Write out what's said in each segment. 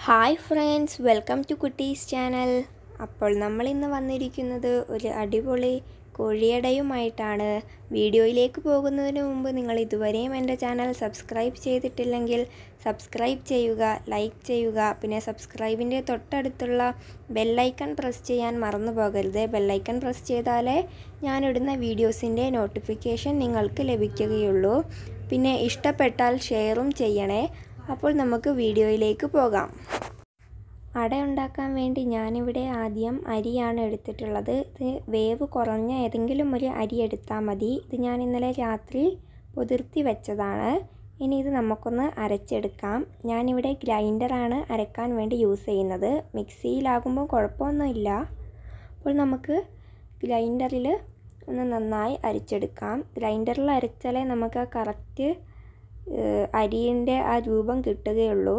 hi friends welcome to Kutties channel അപ്പോൾ നമ്മൾ ഇന്ന് വന്നിരിക്കുന്നത് ഒരു അടിപൊളി കോഴിയടയുമായിട്ടാണ് വീഡിയോയിലേക്ക് പോകുന്നതിന് മുമ്പ് നിങ്ങൾ ഇതുവരെയും എൻ്റെ ചാനൽ സബ്സ്ക്രൈബ് ചെയ്തിട്ടില്ലെങ്കിൽ സബ്സ്ക്രൈബ് ചെയ്യുക ലൈക്ക് ചെയ്യുക പിന്നെ സബ്സ്ക്രൈബിൻ്റെ തൊട്ടടുത്തുള്ള ബെല്ലൈക്കൺ പ്രസ് ചെയ്യാൻ മറന്നു പോകരുത് ബെല്ലൈക്കൺ പ്രസ് ചെയ്താലേ ഞാനിടുന്ന വീഡിയോസിൻ്റെ നോട്ടിഫിക്കേഷൻ നിങ്ങൾക്ക് ലഭിക്കുകയുള്ളൂ പിന്നെ ഇഷ്ടപ്പെട്ടാൽ ഷെയറും ചെയ്യണേ അപ്പോൾ നമുക്ക് വീഡിയോയിലേക്ക് പോകാം അട ഉണ്ടാക്കാൻ വേണ്ടി ഞാനിവിടെ ആദ്യം അരിയാണ് എടുത്തിട്ടുള്ളത് ഇത് വേവ് കുറഞ്ഞ ഏതെങ്കിലും ഒരു അരി എടുത്താൽ മതി ഇത് ഞാൻ ഇന്നലെ രാത്രി പൊതിർത്തി വെച്ചതാണ് ഇനി ഇത് നമുക്കൊന്ന് അരച്ചെടുക്കാം ഞാനിവിടെ ഗ്രൈൻഡറാണ് അരക്കാൻ വേണ്ടി യൂസ് ചെയ്യുന്നത് മിക്സിയിലാകുമ്പോൾ കുഴപ്പമൊന്നുമില്ല അപ്പോൾ നമുക്ക് ഗ്രൈൻഡറിൽ ഒന്ന് നന്നായി അരച്ചെടുക്കാം ഗ്രൈൻഡറിൽ അരച്ചാലേ നമുക്ക് ആ കറക്റ്റ് അരിൻ്റെ ആ രൂപം കിട്ടുകയുള്ളൂ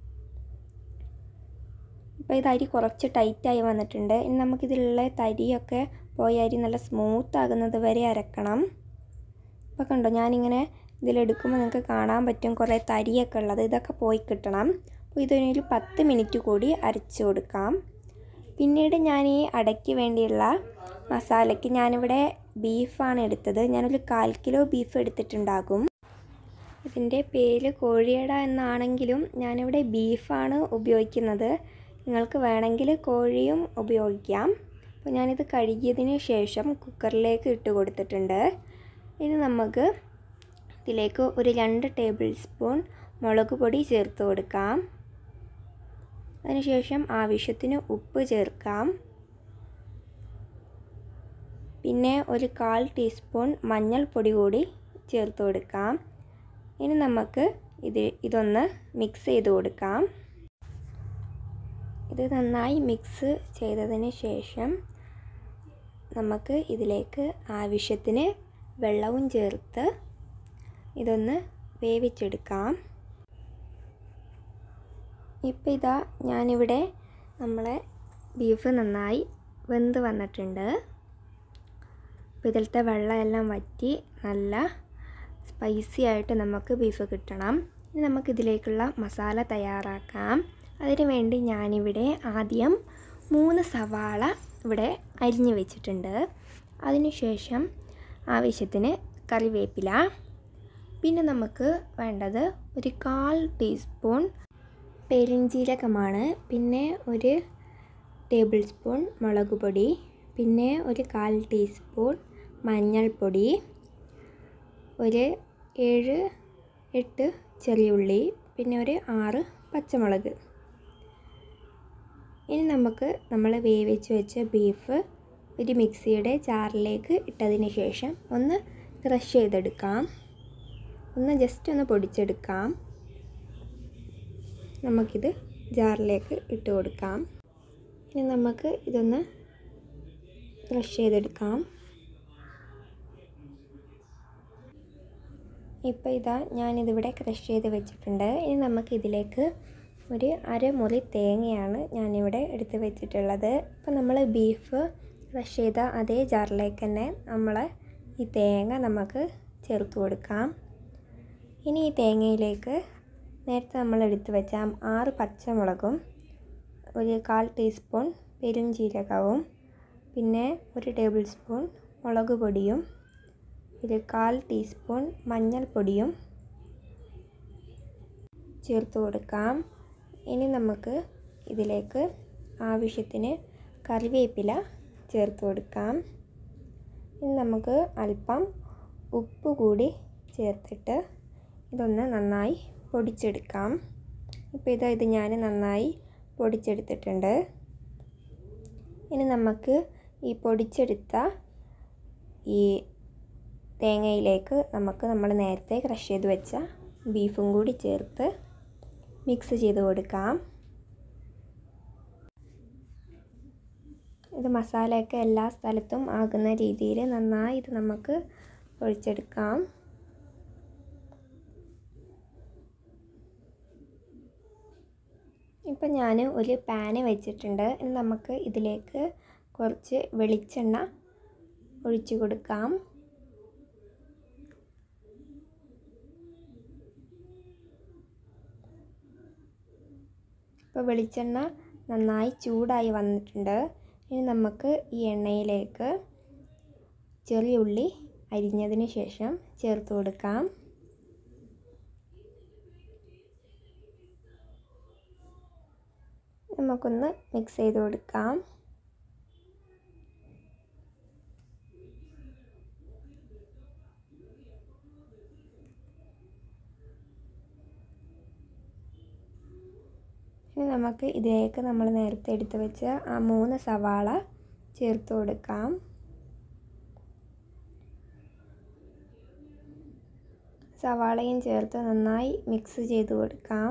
ഇപ്പോൾ ഇത് അരി കുറച്ച് ടൈറ്റായി വന്നിട്ടുണ്ട് ഇനി നമുക്കിതിലുള്ള തരിയൊക്കെ പോയി അരി നല്ല സ്മൂത്ത് ആകുന്നത് വരെ അരക്കണം ഇപ്പോൾ കണ്ടോ ഞാനിങ്ങനെ ഇതിലെടുക്കുമ്പോൾ നിങ്ങൾക്ക് കാണാൻ പറ്റും കുറേ തരിയൊക്കെ ഉള്ളത് ഇതൊക്കെ പോയി കിട്ടണം അപ്പോൾ ഇതിനൊരു പത്ത് മിനിറ്റ് കൂടി അരച്ച് കൊടുക്കാം പിന്നീട് ഞാൻ ഈ അടയ്ക്ക് വേണ്ടിയുള്ള മസാലയ്ക്ക് ഞാനിവിടെ ബീഫാണ് എടുത്തത് ഞാനൊരു കാൽ കിലോ ബീഫ് എടുത്തിട്ടുണ്ടാകും ഇതിൻ്റെ പേര് കോഴിയട എന്നാണെങ്കിലും ഞാനിവിടെ ബീഫാണ് ഉപയോഗിക്കുന്നത് നിങ്ങൾക്ക് വേണമെങ്കിൽ കോഴിയും ഉപയോഗിക്കാം അപ്പോൾ ഞാനിത് കഴുകിയതിന് ശേഷം കുക്കറിലേക്ക് ഇട്ട് കൊടുത്തിട്ടുണ്ട് ഇനി നമുക്ക് ഇതിലേക്ക് ഒരു രണ്ട് ടേബിൾ സ്പൂൺ മുളക് പൊടി ചേർത്ത് കൊടുക്കാം അതിനുശേഷം ആവശ്യത്തിന് ഉപ്പ് ചേർക്കാം പിന്നെ ഒരു കാൽ ടീസ്പൂൺ മഞ്ഞൾപ്പൊടി കൂടി ചേർത്ത് കൊടുക്കാം ഇനി നമുക്ക് ഇത് ഇതൊന്ന് മിക്സ് ചെയ്ത് കൊടുക്കാം ഇത് നന്നായി മിക്സ് ചെയ്തതിന് ശേഷം നമുക്ക് ഇതിലേക്ക് ആവശ്യത്തിന് വെള്ളവും ചേർത്ത് ഇതൊന്ന് വേവിച്ചെടുക്കാം ഇപ്പം ഇതാ ഞാനിവിടെ നമ്മളെ ബീഫ് നന്നായി വെന്ത് വന്നിട്ടുണ്ട് അപ്പോൾ ഇതിലത്തെ വെള്ളമെല്ലാം വറ്റി നല്ല സ്പൈസി ആയിട്ട് നമുക്ക് ബീഫ് കിട്ടണം ഇനി നമുക്കിതിലേക്കുള്ള മസാല തയ്യാറാക്കാം അതിനു വേണ്ടി ഞാനിവിടെ ആദ്യം മൂന്ന് സവാള ഇവിടെ അരിഞ്ഞു വെച്ചിട്ടുണ്ട് അതിനുശേഷം ആവശ്യത്തിന് കറിവേപ്പില പിന്നെ നമുക്ക് വേണ്ടത് ഒരു കാൽ ടീസ്പൂൺ പെരിഞ്ചീരകമാണ് പിന്നെ ഒരു ടേബിൾ സ്പൂൺ മുളക് പൊടി പിന്നെ ഒരു കാൽ ടീസ്പൂൺ മഞ്ഞൾപ്പൊടി ഒരു ഏഴ് എട്ട് ചെറിയുള്ളി പിന്നെ ഒരു ആറ് പച്ചമുളക് ഇനി നമുക്ക് നമ്മൾ വേവിച്ച് വെച്ച ബീഫ് ഒരു മിക്സിയുടെ ജാറിലേക്ക് ഇട്ടതിന് ശേഷം ഒന്ന് ക്രഷ് ചെയ്തെടുക്കാം ഒന്ന് ജസ്റ്റ് ഒന്ന് പൊടിച്ചെടുക്കാം നമുക്കിത് ജാറിലേക്ക് ഇട്ട് കൊടുക്കാം ഇനി നമുക്ക് ഇതൊന്ന് ക്രഷ് ചെയ്തെടുക്കാം ഇപ്പോൾ ഇതാ ഞാനിതിവിടെ ക്രഷ് ചെയ്ത് വെച്ചിട്ടുണ്ട് ഇനി നമുക്കിതിലേക്ക് ഒരു അരമുറി തേങ്ങയാണ് ഞാനിവിടെ എടുത്ത് വെച്ചിട്ടുള്ളത് ഇപ്പോൾ നമ്മൾ ബീഫ് ക്രഷ് ചെയ്ത അതേ ജാറിലേക്ക് തന്നെ നമ്മൾ ഈ തേങ്ങ നമുക്ക് ചേർത്ത് കൊടുക്കാം ഇനി ഈ തേങ്ങയിലേക്ക് നേരത്തെ നമ്മൾ എടുത്ത് വെച്ച ആറ് പച്ചമുളകും ഒരു കാൽ ടീസ്പൂൺ പെരുംജീരകവും പിന്നെ ഒരു ടേബിൾ സ്പൂൺ മുളക് പൊടിയും ഒരു കാൽ ടീസ്പൂൺ മഞ്ഞൾപ്പൊടിയും ചേർത്ത് കൊടുക്കാം ഇനി നമുക്ക് ഇതിലേക്ക് ആവശ്യത്തിന് കറിവേപ്പില ചേർത്ത് കൊടുക്കാം ഇനി നമുക്ക് അല്പം ഉപ്പ് കൂടി ചേർത്തിട്ട് ഇതൊന്ന് നന്നായി പൊടിച്ചെടുക്കാം ഇപ്പോൾ ഇത് ഇത് ഞാൻ നന്നായി പൊടിച്ചെടുത്തിട്ടുണ്ട് ഇനി നമുക്ക് ഈ പൊടിച്ചെടുത്ത ഈ തേങ്ങയിലേക്ക് നമുക്ക് നമ്മൾ നേരത്തെ ക്രഷ് ചെയ്ത് വെച്ച ബീഫും കൂടി ചേർത്ത് മിക്സ് ചെയ്ത് കൊടുക്കാം ഇത് മസാലയൊക്കെ എല്ലാ സ്ഥലത്തും ആകുന്ന രീതിയിൽ നന്നായി ഇത് നമുക്ക് ഒഴിച്ചെടുക്കാം ഇപ്പം ഞാൻ ഒരു പാന് വെച്ചിട്ടുണ്ട് ഇനി നമുക്ക് ഇതിലേക്ക് കുറച്ച് വെളിച്ചെണ്ണ ഒഴിച്ചു കൊടുക്കാം ഇപ്പോൾ വെളിച്ചെണ്ണ നന്നായി ചൂടായി വന്നിട്ടുണ്ട് ഇനി നമുക്ക് ഈ എണ്ണയിലേക്ക് ചെറിയ ഉള്ളി അരിഞ്ഞതിന് ശേഷം ചേർത്ത് കൊടുക്കാം നമുക്കൊന്ന് മിക്സ് ചെയ്ത് കൊടുക്കാം ഇനി നമുക്ക് ഇതിലേക്ക് നമ്മൾ നേരത്തെ എടുത്ത് വെച്ച ആ മൂന്ന് സവാള ചേർത്ത് കൊടുക്കാം സവാളയും ചേർത്ത് നന്നായി മിക്സ് ചെയ്ത് കൊടുക്കാം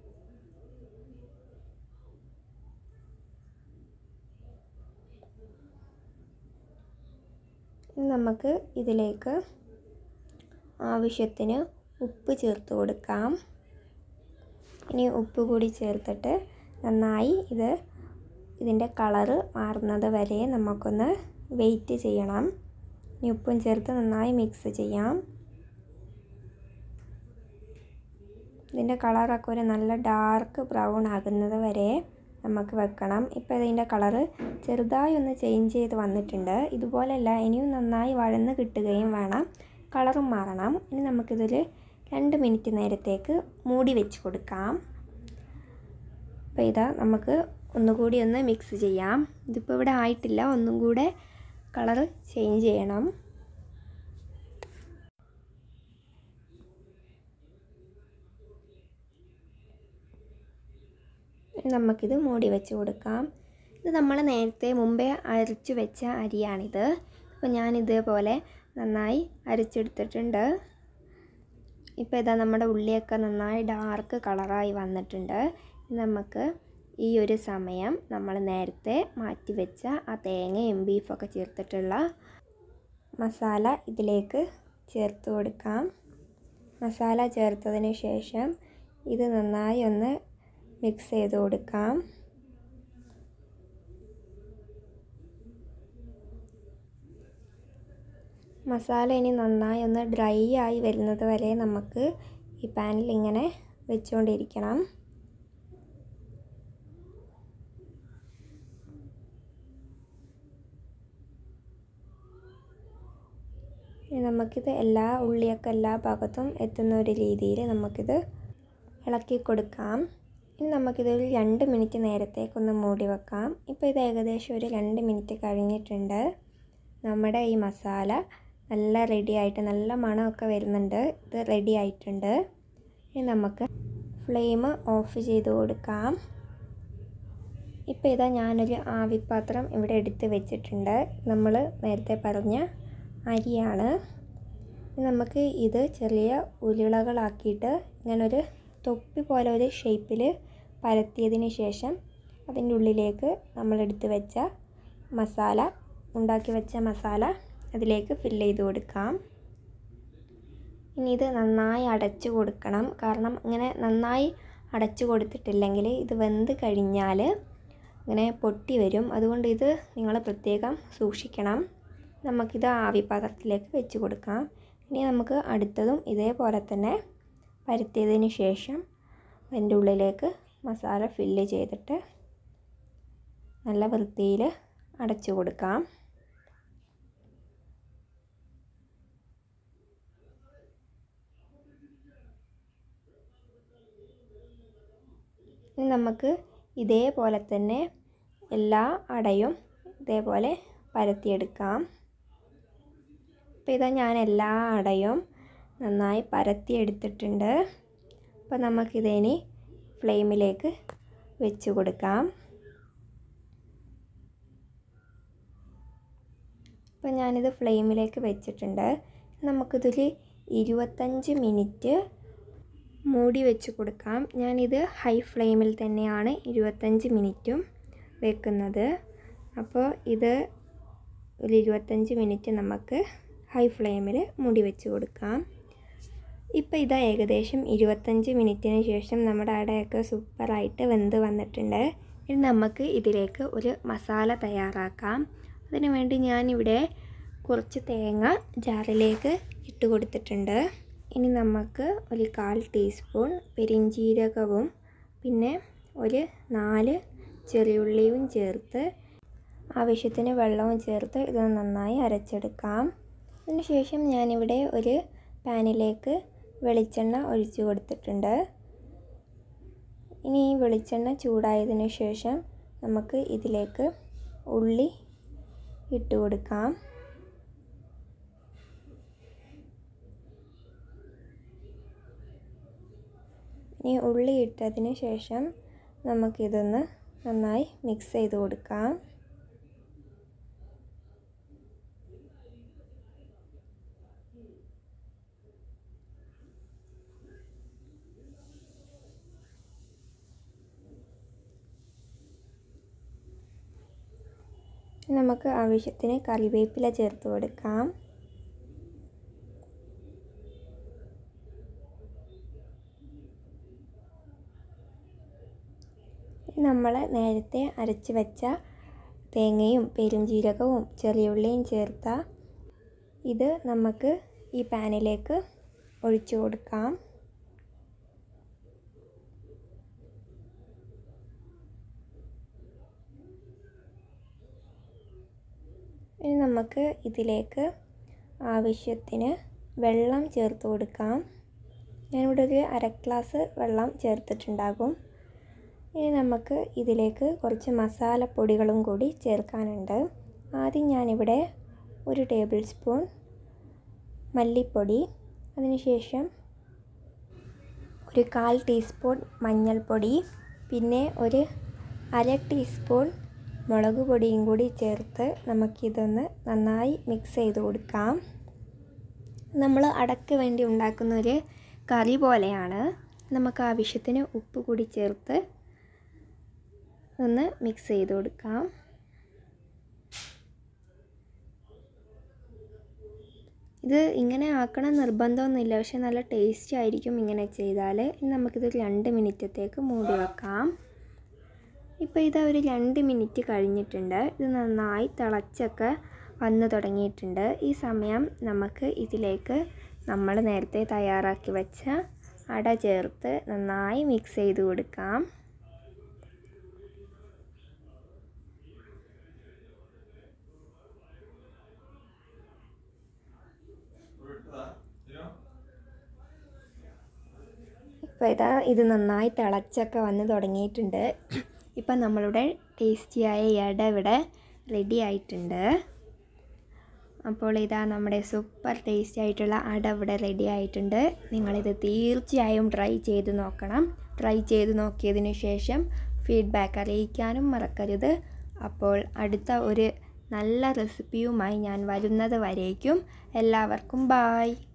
നമുക്ക് ഇതിലേക്ക് ആവശ്യത്തിന് ഉപ്പ് ചേർത്ത് കൊടുക്കാം ഇനി ഉപ്പ് കൂടി ചേർത്തിട്ട് നന്നായി ഇത് ഇതിൻ്റെ കളറ് മാറുന്നത് വരെ നമുക്കൊന്ന് വെയിറ്റ് ചെയ്യണം ഇനി ഉപ്പും ചേർത്ത് നന്നായി മിക്സ് ചെയ്യാം ഇതിൻ്റെ കളറൊക്കെ ഒരു നല്ല ഡാർക്ക് ബ്രൗൺ ആകുന്നത് വരെ നമുക്ക് വെക്കണം ഇപ്പോൾ ഇതിൻ്റെ കളറ് ചെറുതായി ഒന്ന് ചേഞ്ച് ചെയ്ത് വന്നിട്ടുണ്ട് ഇതുപോലെയല്ല ഇനിയും നന്നായി വഴന്ന് കിട്ടുകയും വേണം കളറും മാറണം ഇനി നമുക്കിതൊരു രണ്ട് മിനിറ്റ് നേരത്തേക്ക് മൂടി വെച്ച് കൊടുക്കാം അപ്പോൾ ഇതാ നമുക്ക് ഒന്നുകൂടി ഒന്ന് മിക്സ് ചെയ്യാം ഇതിപ്പോൾ ഇവിടെ ആയിട്ടില്ല ഒന്നും കൂടെ കളറ് ചേഞ്ച് ചെയ്യണം നമുക്കിത് മൂടി വെച്ച് കൊടുക്കാം ഇത് നമ്മൾ നേരത്തെ മുമ്പേ അരച്ചു വെച്ച അരിയാണിത് അപ്പോൾ ഞാൻ ഇതേപോലെ നന്നായി അരച്ചെടുത്തിട്ടുണ്ട് ഇപ്പോൾ ഇതാ നമ്മുടെ ഉള്ളിയൊക്കെ നന്നായി ഡാർക്ക് കളറായി വന്നിട്ടുണ്ട് നമുക്ക് ഈ ഒരു സമയം നമ്മൾ നേരത്തെ മാറ്റി വെച്ച ആ തേങ്ങയും ബീഫൊക്കെ ചേർത്തിട്ടുള്ള മസാല ഇതിലേക്ക് ചേർത്ത് കൊടുക്കാം മസാല ചേർത്തതിന് ശേഷം ഇത് നന്നായി ഒന്ന് മിക്സ് ചെയ്ത് കൊടുക്കാം മസാല ഇനി നന്നായി ഒന്ന് ഡ്രൈ ആയി വരുന്നത് വരെ നമുക്ക് ഈ പാനിൽ ഇങ്ങനെ വെച്ചുകൊണ്ടിരിക്കണം നമുക്കിത് എല്ലാ ഉള്ളിയൊക്കെ എല്ലാ ഭാഗത്തും എത്തുന്ന ഒരു രീതിയിൽ നമുക്കിത് ഇളക്കി കൊടുക്കാം ഇനി നമുക്കിതൊരു രണ്ട് മിനിറ്റ് നേരത്തേക്കൊന്ന് മൂടി വെക്കാം ഇപ്പോൾ ഇത് ഏകദേശം ഒരു രണ്ട് മിനിറ്റ് കഴിഞ്ഞിട്ടുണ്ട് നമ്മുടെ ഈ മസാല നല്ല റെഡി ആയിട്ട് നല്ല മണമൊക്കെ വരുന്നുണ്ട് ഇത് റെഡി ആയിട്ടുണ്ട് ഇനി നമുക്ക് ഫ്ലെയിം ഓഫ് ചെയ്ത് കൊടുക്കാം ഇപ്പോൾ ഇതാ ഞാനൊരു ആവിപ്പാത്രം ഇവിടെ എടുത്ത് വെച്ചിട്ടുണ്ട് നമ്മൾ നേരത്തെ പറഞ്ഞ അരിയാണ് നമുക്ക് ഇത് ചെറിയ ഉരുളകളാക്കിയിട്ട് ഇങ്ങനൊരു തൊപ്പി പോലെ ഒരു ഷേപ്പിൽ പരത്തിയതിന് ശേഷം അതിൻ്റെ ഉള്ളിലേക്ക് നമ്മളെടുത്ത് വെച്ച മസാല ഉണ്ടാക്കി വെച്ച മസാല അതിലേക്ക് ഫില്ല് ചെയ്ത് കൊടുക്കാം ഇനി ഇത് നന്നായി അടച്ചു കൊടുക്കണം കാരണം ഇങ്ങനെ നന്നായി അടച്ചു കൊടുത്തിട്ടില്ലെങ്കിൽ ഇത് വെന്ത് കഴിഞ്ഞാൽ ഇങ്ങനെ പൊട്ടി വരും അതുകൊണ്ട് ഇത് നിങ്ങൾ പ്രത്യേകം സൂക്ഷിക്കണം നമുക്കിത് ആവിപാത്രത്തിലേക്ക് വെച്ച് കൊടുക്കാം ഇനി നമുക്ക് അടുത്തതും ഇതേപോലെ തന്നെ പരത്തിയതിന് ശേഷം അതിൻ്റെ ഉള്ളിലേക്ക് മസാല ഫില്ല് ചെയ്തിട്ട് നല്ല വൃത്തിയിൽ അടച്ചു കൊടുക്കാം ഇനി നമുക്ക് ഇതേപോലെ തന്നെ എല്ലാ അടയും ഇതേപോലെ പരത്തിയെടുക്കാം അപ്പോൾ ഇതാ ഞാൻ എല്ലാ അടയും നന്നായി പരത്തിയെടുത്തിട്ടുണ്ട് അപ്പോൾ നമുക്കിതിനി ഫ്ലെയിമിലേക്ക് വെച്ച് കൊടുക്കാം അപ്പോൾ ഞാനിത് ഫ്ലെയിമിലേക്ക് വെച്ചിട്ടുണ്ട് നമുക്കിതിൽ ഇരുപത്തഞ്ച് മിനിറ്റ് മൂടി വെച്ച് കൊടുക്കാം ഞാനിത് ഹൈ ഫ്ലെയിമിൽ തന്നെയാണ് ഇരുപത്തഞ്ച് മിനിറ്റും വെക്കുന്നത് അപ്പോൾ ഇത് ഒരു ഇരുപത്തഞ്ച് മിനിറ്റ് നമുക്ക് ഹൈ ഫ്ലെയിമിൽ മൂടി വെച്ച് കൊടുക്കാം ഇപ്പോൾ ഇതാ ഏകദേശം ഇരുപത്തഞ്ച് മിനിറ്റിന് ശേഷം നമ്മുടെ അടയൊക്കെ സൂപ്പറായിട്ട് വെന്ത് വന്നിട്ടുണ്ട് ഇനി നമുക്ക് ഇതിലേക്ക് ഒരു മസാല തയ്യാറാക്കാം അതിനു വേണ്ടി ഞാനിവിടെ കുറച്ച് തേങ്ങ ജാറിലേക്ക് ഇട്ട് കൊടുത്തിട്ടുണ്ട് ഇനി നമുക്ക് ഒരു കാൽ ടീസ്പൂൺ പെരിഞ്ജീരകവും പിന്നെ ഒരു നാല് ചെറിയുള്ളിയും ചേർത്ത് ആവശ്യത്തിന് വെള്ളവും ചേർത്ത് ഇത് നന്നായി അരച്ചെടുക്കാം അതിനുശേഷം ഞാനിവിടെ ഒരു പാനിലേക്ക് വെളിച്ചെണ്ണ ഒഴിച്ചു കൊടുത്തിട്ടുണ്ട് ഇനി ഈ വെളിച്ചെണ്ണ ചൂടായതിനു ശേഷം നമുക്ക് ഇതിലേക്ക് ഉള്ളി ഇട്ട് കൊടുക്കാം ഇനി ഉള്ളി ഇട്ടതിന് ശേഷം നമുക്കിതൊന്ന് നന്നായി മിക്സ് ചെയ്ത് കൊടുക്കാം നമുക്ക് ആവശ്യത്തിന് കറിവേപ്പില ചേർത്ത് കൊടുക്കാം നമ്മൾ നേരത്തെ അരച്ച് വെച്ച തേങ്ങയും പെരുംജീരകവും ചെറിയുള്ളിയും ചേർത്ത ഇത് നമുക്ക് ഈ പാനിലേക്ക് ഒഴിച്ചു കൊടുക്കാം ഇനി നമുക്ക് ഇതിലേക്ക് ആവശ്യത്തിന് വെള്ളം ചേർത്ത് കൊടുക്കാം ഞാനിവിടെ ഒരു അര ഗ്ലാസ് വെള്ളം ചേർത്തിട്ടുണ്ടാകും ഇനി നമുക്ക് ഇതിലേക്ക് കുറച്ച് മസാലപ്പൊടികളും കൂടി ചേർക്കാനുണ്ട് ആദ്യം ഞാനിവിടെ ഒരു ടേബിൾ സ്പൂൺ മല്ലിപ്പൊടി അതിനുശേഷം ഒരു കാൽ ടീസ്പൂൺ മഞ്ഞൾപ്പൊടി പിന്നെ ഒരു അര ടീസ്പൂൺ മുളക് പൊടിയും കൂടി ചേർത്ത് നമുക്കിതൊന്ന് നന്നായി മിക്സ് ചെയ്ത് കൊടുക്കാം നമ്മൾ അടക്ക് വേണ്ടി ഉണ്ടാക്കുന്ന ഒരു കറി പോലെയാണ് നമുക്ക് ആവശ്യത്തിന് ഉപ്പ് കൂടി ചേർത്ത് ഒന്ന് മിക്സ് ചെയ്ത് കൊടുക്കാം ഇത് ഇങ്ങനെ ആക്കണം നിർബന്ധമൊന്നുമില്ല പക്ഷെ നല്ല ടേസ്റ്റ് ആയിരിക്കും ഇങ്ങനെ ചെയ്താൽ ഇനി നമുക്കിത് രണ്ട് മിനിറ്റത്തേക്ക് മൂടി വെക്കാം ഇപ്പോൾ ഇത് ഒരു രണ്ട് മിനിറ്റ് കഴിഞ്ഞിട്ടുണ്ട് ഇത് നന്നായി തിളച്ചൊക്കെ വന്നു തുടങ്ങിയിട്ടുണ്ട് ഈ സമയം നമുക്ക് ഇതിലേക്ക് നമ്മൾ നേരത്തെ തയ്യാറാക്കി വെച്ച അട ചേർത്ത് നന്നായി മിക്സ് ചെയ്ത് കൊടുക്കാം ഇപ്പോൾ ഇതാ ഇത് നന്നായി തിളച്ചൊക്കെ വന്ന് തുടങ്ങിയിട്ടുണ്ട് ഇപ്പം നമ്മളുടെ ടേസ്റ്റിയായ ഇട ഇവിടെ റെഡി ആയിട്ടുണ്ട് അപ്പോൾ ഇതാ നമ്മുടെ സൂപ്പർ ടേസ്റ്റി ആയിട്ടുള്ള അട ഇവിടെ റെഡി ആയിട്ടുണ്ട് നിങ്ങളിത് തീർച്ചയായും ട്രൈ ചെയ്ത് നോക്കണം ട്രൈ ചെയ്ത് നോക്കിയതിന് ശേഷം ഫീഡ്ബാക്ക് അറിയിക്കാനും മറക്കരുത് അപ്പോൾ അടുത്ത ഒരു നല്ല റെസിപ്പിയുമായി ഞാൻ വരുന്നത് വരേക്കും എല്ലാവർക്കും ബായ്